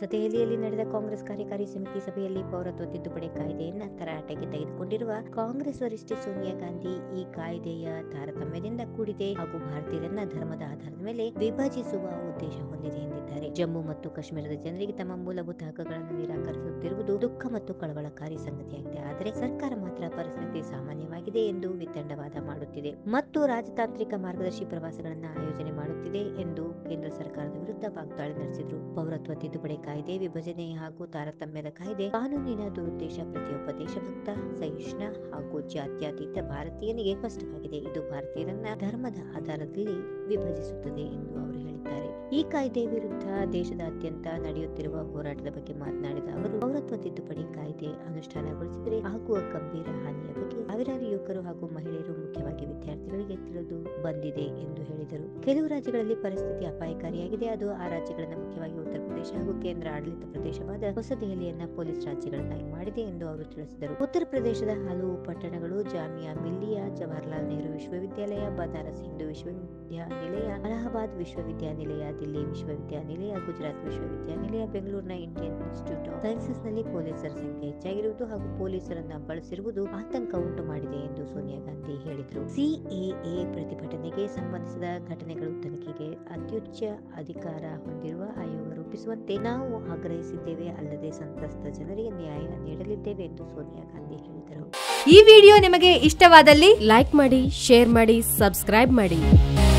ಹೊಸದೆಹಲಿಯಲ್ಲಿ ನಡೆದ ಕಾಂಗ್ರೆಸ್ ಕಾರ್ಯಕಾರಿ ಸಮಿತಿ ಸಭೆಯಲ್ಲಿ ಪೌರತ್ವ ತಿದ್ದುಪಡಿ ಕಾಯ್ದೆಯನ್ನ ತರಾಟೆಗೆ ತೆಗೆದುಕೊಂಡಿರುವ ಕಾಂಗ್ರೆಸ್ ವರಿಷ್ಠೆ ಸೋನಿಯಾ ಗಾಂಧಿ ಈ ಕಾಯ್ದೆಯ ತಾರತಮ್ಯದಿಂದ ಕೂಡಿದೆ ಹಾಗೂ ಭಾರತೀಯರನ್ನ ಧರ್ಮದ ಆಧಾರದ ಮೇಲೆ ವಿಭಜಿಸುವ ಉದ್ದೇಶ ಹೊಂದಿದೆ ಎಂದಿದ್ದಾರೆ ಜಮ್ಮು ಮತ್ತು ಕಾಶ್ಮೀರದ ಜನರಿಗೆ ತಮ್ಮ ಮೂಲಭೂತ ಹಕ್ಕುಗಳನ್ನು ನಿರಾಕರಿಸುತ್ತಿರುವುದು ದುಃಖ ಮತ್ತು ಕಳವಳಕಾರಿ ಸಂಗತಿಯಾಗಿದೆ ಆದರೆ ಸರ್ಕಾರ ಮಾತ್ರ ಪರಿಸ್ಥಿತಿ ಸಾಮಾನ್ಯವಾಗಿದೆ ಎಂದು ವಿತಂಡವಾದ ಮಾಡುತ್ತಿದೆ ಮತ್ತು ರಾಜತಾಂತ್ರಿಕ ಮಾರ್ಗದರ್ಶಿ ಪ್ರವಾಸಗಳನ್ನ ಆಯೋಜನೆ ಮಾಡುತ್ತಿದೆ ಎಂದು ಕೇಂದ್ರ ಸರ್ಕಾರದ ವಿರುದ್ಧ ವಾಗ್ದಾಳಿ ನಡೆಸಿದರು ಪೌರತ್ವ ತಿದ್ದುಪಡಿ ಕಾಯ್ದೆ ವಿಭಜನೆ ಹಾಗೂ ತಾರತಮ್ಯದ ಕಾಯ್ದೆ ಕಾನೂನಿನ ದುರುದ್ದೇಶ ಪ್ರತಿಯೊಬ್ಬ ದೇಶಭಕ್ತ ಸಹಿಷ್ಣ ಹಾಗೂ ಜಾತ್ಯತೀತ ಭಾರತೀಯನಿಗೆ ಸ್ಪಷ್ಟವಾಗಿದೆ ಇದು ಭಾರತೀಯರನ್ನ ಧರ್ಮದ ಆಧಾರದಲ್ಲಿ ವಿಭಜಿಸುತ್ತದೆ ಎಂದು ಅವರು ಹೇಳಿದ್ದಾರೆ ಈ ಕಾಯ್ದೆ ವಿರುದ್ಧ ದೇಶದಾದ್ಯಂತ ನಡೆಯುತ್ತಿರುವ ಹೋರಾಟದ ಬಗ್ಗೆ ಮಾತನಾಡಿದ ಅವರು ಪೌರತ್ವ ತಿದ್ದುಪಡಿ ಕಾಯ್ದೆ ಅನುಷ್ಠಾನಗೊಳಿಸಿದರೆ ಆಗುವ ಗಂಭೀರ ಹಾನಿಯ ಬಗ್ಗೆ ಸಾವಿರಾರು ಯುವಕರು ಹಾಗೂ ಮಹಿಳೆಯರು ಮುಖ್ಯವಾಗಿ ವಿದ್ಯಾರ್ಥಿಗಳಿಗೆ ತಿಳಿದು ಬಂದಿದೆ ಎಂದು ಹೇಳಿದರು ಕೆಲವು ರಾಜ್ಯಗಳಲ್ಲಿ ಪರಿಸ್ಥಿತಿ ಅಪಾಯಕಾರಿಯಾಗಿದೆ ಅದು ಆ ರಾಜ್ಯಗಳನ್ನು ಮುಖ್ಯವಾಗಿ ಉತ್ತರ ಪ್ರದೇಶ ಹಾಗೂ ಕೇಂದ್ರ ಆಡಳಿತ ಪ್ರದೇಶವಾದ ಹೊಸ ದೆಹಲಿಯನ್ನ ಪೊಲೀಸ್ ರಾಜ್ಯಗಳನ್ನಾಗಿ ಮಾಡಿದೆ ಎಂದು ಅವರು ತಿಳಿಸಿದರು ಉತ್ತರ ಪ್ರದೇಶದ ಹಲವು ಪಟ್ಟಣಗಳು ಜಾಮಿಯಾ ಮಿಲ್ಲಿಯಾ ಜವಾಹರ್ಲಾಲ್ ನೆಹರು ವಿಶ್ವವಿದ್ಯಾಲಯ ಬನಾರಸ್ ಹಿಂದೂ ವಿಶ್ವವಿದ್ಯಾನಿಲಯ ಅಲಹಾಬಾದ್ ವಿಶ್ವವಿದ್ಯಾನಿಲಯ ದಿಲ್ಲಿ ವಿಶ್ವವಿದ್ಯಾನಿಲಯ ಗುಜರಾತ್ ವಿಶ್ವವಿದ್ಯಾನಿಲಯ ಬೆಂಗಳೂರಿನ ಇಂಡಿಯನ್ ಇನ್ಸ್ಟಿಟ್ಯೂಟ್ ಆಫ್ ಸೈನ್ಸಸ್ ನಲ್ಲಿ ಪೊಲೀಸರ ಸಂಖ್ಯೆ ಹೆಚ್ಚಾಗಿರುವುದು ಹಾಗೂ ಪೊಲೀಸರನ್ನ ಬಳಸಿರುವುದು ಆತಂಕ ಉಂಟು ಮಾಡಿದೆ ಎಂದು ಸೋನಿಯಾ ಗಾಂಧಿ ಹೇಳಿದರು ಸಿಎಎ ಪ್ರತಿಭಟನೆಗೆ ಸಂಬಂಧಿಸಿದ ಘಟನೆಗಳು ತನಿಖೆಗೆ ಅತ್ಯುಚ್ಚ ಅಧಿಕಾರ ಹೊಂದಿರುವ ಆಯೋಗ ರೂಪಿಸುವಂತೆ ನಾವು ಆಗ್ರಹಿಸಿದ್ದೇವೆ ಅಲ್ಲದೆ ಸಂತ್ರಸ್ತ ಜನರಿಗೆ ನ್ಯಾಯ ನೀಡಲಿದ್ದೇವೆ ಎಂದು ಸೋನಿಯಾ ಗಾಂಧಿ ಹೇಳಿದರು ಈ ವಿಡಿಯೋ ನಿಮಗೆ ಇಷ್ಟವಾದಲ್ಲಿ ಲೈಕ್ ಮಾಡಿ ಶೇರ್ ಮಾಡಿ ಸಬ್ಸ್ಕ್ರೈಬ್ ಮಾಡಿ